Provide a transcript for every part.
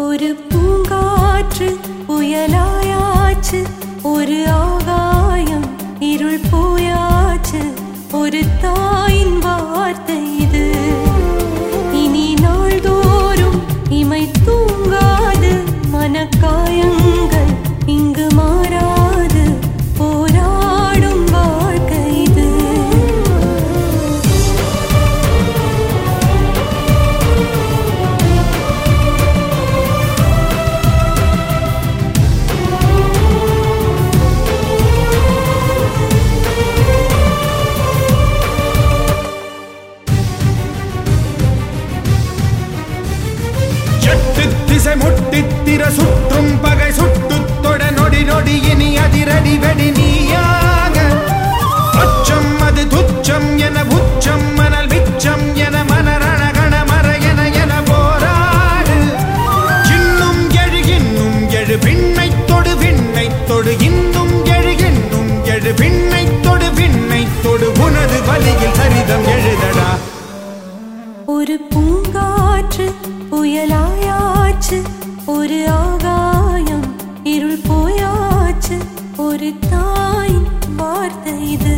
ஒரு பூங்காற்று புயலாயாச்சு ஒரு ஆகாயம் இருள் போயாச்சு ஒரு தாயின் வார்த்தை இது இனி நாள்தோறும் இமை தூங்காது மனக்காயங்கள் இங்கு மாறாது போராடும் வாழ்க்கை இது எட்டு திசை முட்டித்திர சுற்றும் பகை சுட்டுத் தொட நொடி நொடி இனி அதிரடி வெடி நீயாக அச்சம் அது துச்சம் என உச்சம் மணல் மிச்சம் என மனரணகண மர என என போராடு இன்னும் எழு இன்னும் எழு விண்ணை தொடு விண்ணை தொடு இன்னும் எழு இன்னும் எழு விண்ணை தொடு விண்ணை தொடு உனது வழியில் சரிதம் எழுதடா ஒரு பூங்காற்று புயலாயாச்சு ஒரு ஆகாயம் இருள் போயாச்சு ஒரு தாய் வார்த்தை இது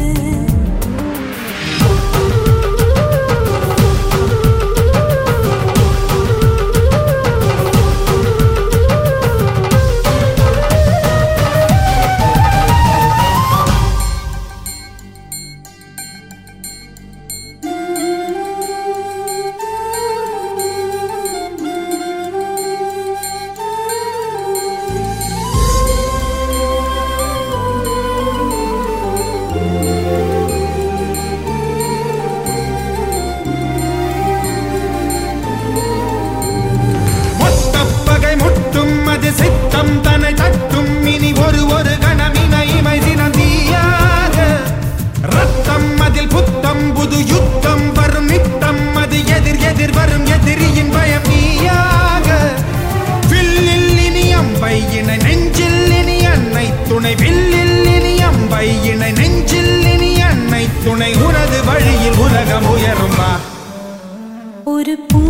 மொத்தப் பகை முட்டும் அது சித்தம் தன்னை தட்டும் இனி ஒரு ஒரு கணமினை இமை தினந்தியாக ரத்தம் அதில் புத்தம் புது யுத்தம் வரும் நித்தம் அது எதிர் எதிர் வரும் எதிரியின் பயம் நீயாக வில்லில் இனி அம்பை இணை நெஞ்சில் இனி அன்னை துணை வில்லில் இனி அம்பை இணை நெஞ்சில் இனி அன்னை துணை உனது வழியில் உலகம் உயருமா ஒரு பூ